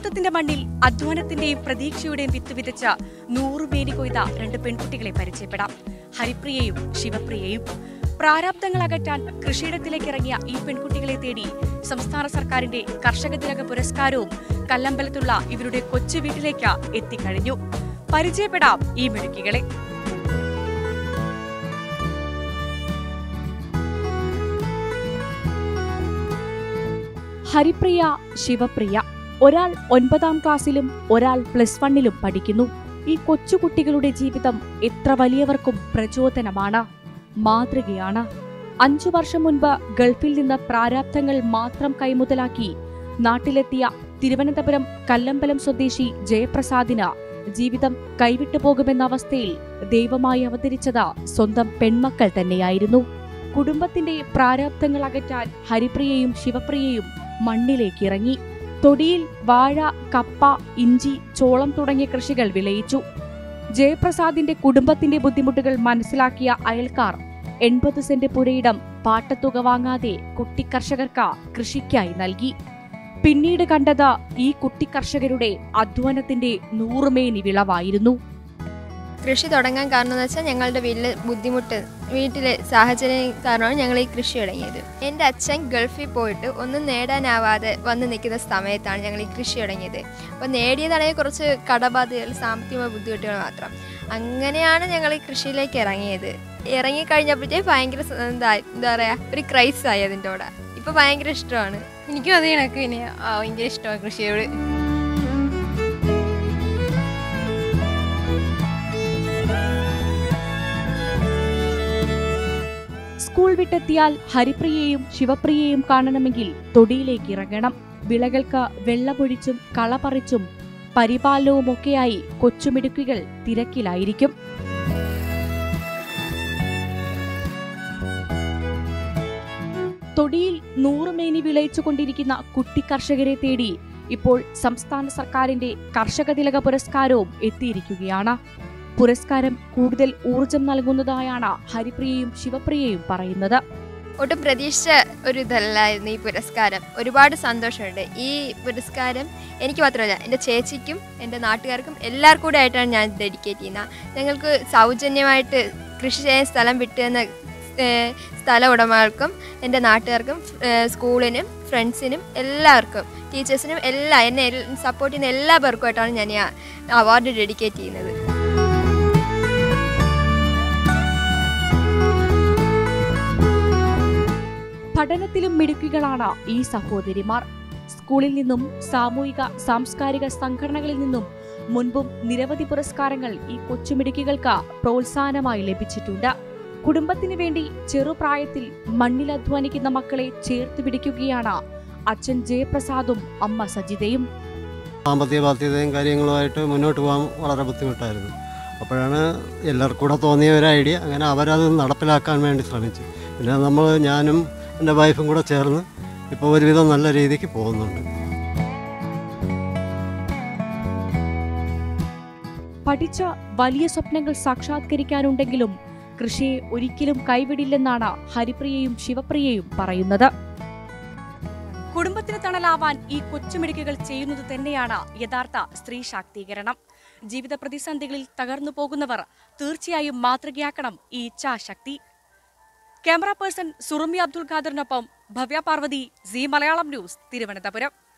ഭാരതത്തിന്റെ മണ്ണിൽ അധ്വാനത്തിന്റെയും പ്രതീക്ഷയുടെയും വിത്ത് വിതച്ച നൂറുമേനി കൊയ്ത രണ്ട് പെൺകുട്ടികളെ പരിചയപ്പെടാം ഹരിപ്രിയയും ശിവപ്രിയയും പ്രാരാബ്ദങ്ങൾ അകറ്റാൻ കൃഷിയിടത്തിലേക്ക് ഇറങ്ങിയ ഈ പെൺകുട്ടികളെ തേടി സംസ്ഥാന സർക്കാരിന്റെ കർഷക തിലക പുരസ്കാരവും കല്ലമ്പലത്തുള്ള ഇവരുടെ കൊച്ചു വീട്ടിലേക്ക് എത്തിക്കഴിഞ്ഞു പരിചയപ്പെടാം ഈ മിടുക്കികളെ ഹരിപ്രിയ ശിവപ്രിയ ഒരാൾ ഒൻപതാം ക്ലാസ്സിലും ഒരാൾ പ്ലസ് വണ്ണിലും പഠിക്കുന്നു ഈ കൊച്ചുകുട്ടികളുടെ ജീവിതം എത്ര വലിയവർക്കും പ്രചോദനമാണ് മാതൃകയാണ് അഞ്ചു വർഷം മുൻപ് ഗൾഫിൽ നിന്ന് പ്രാരാബ്ധങ്ങൾ മാത്രം കൈമുതലാക്കി നാട്ടിലെത്തിയ തിരുവനന്തപുരം കല്ലമ്പലം സ്വദേശി ജയപ്രസാദിന് ജീവിതം കൈവിട്ടു പോകുമെന്ന അവസ്ഥയിൽ ദൈവമായി അവതരിച്ചത് സ്വന്തം പെൺമക്കൾ തന്നെയായിരുന്നു കുടുംബത്തിന്റെ പ്രാരാബ്ധങ്ങൾ അകറ്റാൻ ഹരിപ്രിയയും ശിവപ്രിയയും മണ്ണിലേക്ക് ഇറങ്ങി തൊടിയിൽ വാഴ കപ്പ ഇഞ്ചി ചോളം തുടങ്ങിയ കൃഷികൾ വിളയിച്ചു ജയപ്രസാദിന്റെ കുടുംബത്തിന്റെ ബുദ്ധിമുട്ടുകൾ മനസ്സിലാക്കിയ അയൽക്കാർ എൺപത് സെന്റ് പുരയിടം പാട്ടത്തുക വാങ്ങാതെ കുട്ടിക്കർഷകർക്ക് കൃഷിക്കായി നൽകി പിന്നീട് കണ്ടത് ഈ കുട്ടിക്കർഷകരുടെ അധ്വാനത്തിന്റെ നൂറുമേനി വിളവായിരുന്നു കൃഷി തുടങ്ങാൻ കാരണം എന്ന് വെച്ചാൽ ഞങ്ങളുടെ വീട്ടിൽ ബുദ്ധിമുട്ട് വീട്ടിലെ സാഹചര്യം കാരണമാണ് ഞങ്ങൾ ഈ കൃഷി തുടങ്ങിയത് എൻ്റെ അച്ഛൻ ഗൾഫിൽ പോയിട്ട് ഒന്നും നേടാനാവാതെ വന്ന് നിൽക്കുന്ന സമയത്താണ് ഞങ്ങൾ ഈ കൃഷി തുടങ്ങിയത് അപ്പോൾ നേടിയതാണെങ്കിൽ കുറച്ച് കടബാധ്യതകൾ സാമ്പത്തികമായ ബുദ്ധിമുട്ടുകൾ മാത്രം അങ്ങനെയാണ് ഞങ്ങൾ ഈ കൃഷിയിലേക്ക് ഇറങ്ങിയത് ഇറങ്ങിക്കഴിഞ്ഞപ്പോഴത്തേ ഭയങ്കര സ- എന്താ എന്താ പറയുക ഒരു ക്രൈസ് ആയി അതിൻ്റെ കൂടെ ഇപ്പോൾ ഭയങ്കര ഇഷ്ടമാണ് എനിക്കും അത് കണക്ക് പിന്നെ ആ, ഭയങ്കര ഇഷ്ടമാണ് കൃഷിയോട് സ്കൂൾ വിട്ടെത്തിയാൽ ഹരിപ്രിയയും ശിവപ്രിയയും കാണണമെങ്കിൽ തൊടിയിലേക്ക് ഇറങ്ങണം വിളകൾക്ക് വെള്ളമൊഴിച്ചും കളപറിച്ചും പരിപാലനവുമൊക്കെയായി കൊച്ചുമിടുക്കികൾ തിരക്കിലായിരിക്കും തൊടിയിൽ നൂറുമേനി വിളയിച്ചുകൊണ്ടിരിക്കുന്ന കുട്ടി കർഷകരെ തേടി ഇപ്പോൾ സംസ്ഥാന സർക്കാരിന്റെ കർഷക തിലക പുരസ്കാരവും എത്തിയിരിക്കുകയാണ് പുരസ്കാരം കൂടുതൽ ഊർജം നൽകുന്നതായാണ് ഹരിപ്രിയയും ശിവപ്രിയയും പറയുന്നത് ഒട്ടും പ്രതീക്ഷിച്ച ഒരു ഇതല്ലായിരുന്നു ഈ പുരസ്കാരം ഒരുപാട് സന്തോഷമുണ്ട് ഈ പുരസ്കാരം എനിക്ക് മാത്രമല്ല എൻ്റെ ചേച്ചിക്കും എൻ്റെ നാട്ടുകാർക്കും എല്ലാവർക്കും കൂടെ ആയിട്ടാണ് ഞാൻ ഡെഡിക്കേറ്റ് ചെയ്യുന്നത് ഞങ്ങൾക്ക് സൗജന്യമായിട്ട് കൃഷി ചെയ്യാൻ സ്ഥലം വിട്ടുതന്ന ഏഹ്, സ്ഥല ഉടമകൾക്കും എൻ്റെ നാട്ടുകാർക്കും ഏഹ്, സ്കൂളിനും ഫ്രണ്ട്സിനും എല്ലാവർക്കും ടീച്ചേഴ്സിനും എല്ലാ എന്നെ സപ്പോർട്ട് ചെയ്യുന്ന എല്ലാ പേർക്കുമായിട്ടാണ് ഞാൻ ഈ അവാർഡ് ഡെഡിക്കേറ്റ് ചെയ്യുന്നത് പഠനത്തിലും മിടുക്കികളാണ് ഈ സഹോദരിമാർ സ്കൂളിൽ നിന്നും സാമൂഹിക സാംസ്കാരിക സംഘടനകളിൽ നിന്നും മുൻപും നിരവധി പുരസ്കാരങ്ങൾ ഈ കൊച്ചുമിടുക്കികൾക്ക് പ്രോത്സാഹനമായി ലഭിച്ചിട്ടുണ്ട് കുടുംബത്തിനു വേണ്ടി ചെറുപ്രായത്തിൽ മണ്ണിൽ അധ്വാനിക്കുന്ന മക്കളെ ചേർത്ത് പിടിക്കുകയാണ് അച്ഛൻ ജയപ്രസാദും അമ്മ സജിതയും സാമ്പത്തിക ബാധ്യതയും കാര്യങ്ങളുമായിട്ട് മുന്നോട്ട് പോകാൻ വളരെ ബുദ്ധിമുട്ടായിരുന്നു അപ്പോഴാണ് എല്ലാവർക്കും കൂടെ തോന്നിയ ഒരു ഐഡിയ അങ്ങനെ അവരത് നടപ്പിലാക്കാൻ വേണ്ടി ശ്രമിച്ചു പിന്നെ നമ്മൾ ഞാനും എൻ്റെ വൈഫും കൂടെ ചേർന്ന് ഇപ്പോൾ ഒരുവിധം നല്ല രീതിക്ക് പോകുന്നുണ്ട് പഠിച്ച വലിയ സ്വപ്നങ്ങൾ സാക്ഷാത്കരിക്കാനുണ്ടെങ്കിലും കൃഷിയെ ഒരിക്കലും കൈവിടില്ലെന്നാണ് ഹരിപ്രിയയും ശിവപ്രിയയും പറയുന്നത് കുടുംബത്തിന് തണലാവാൻ ഈ കൊച്ചുമിടുക്കുകൾ ചെയ്യുന്നത് തന്നെയാണ് യഥാർത്ഥ സ്ത്രീ ശാക്തീകരണം ജീവിത പ്രതിസന്ധികളിൽ തകർന്നു പോകുന്നവർ തീർച്ചയായും മാതൃകയാക്കണം ഈ ഇച്ഛാശക്തി ക്യാമറ പേഴ്സൺ സുറുമി അബ്ദുൽ ഖാദറിനൊപ്പം ഭവ്യ പാർവതി സി മലയാളം ന്യൂസ് തിരുവനന്തപുരം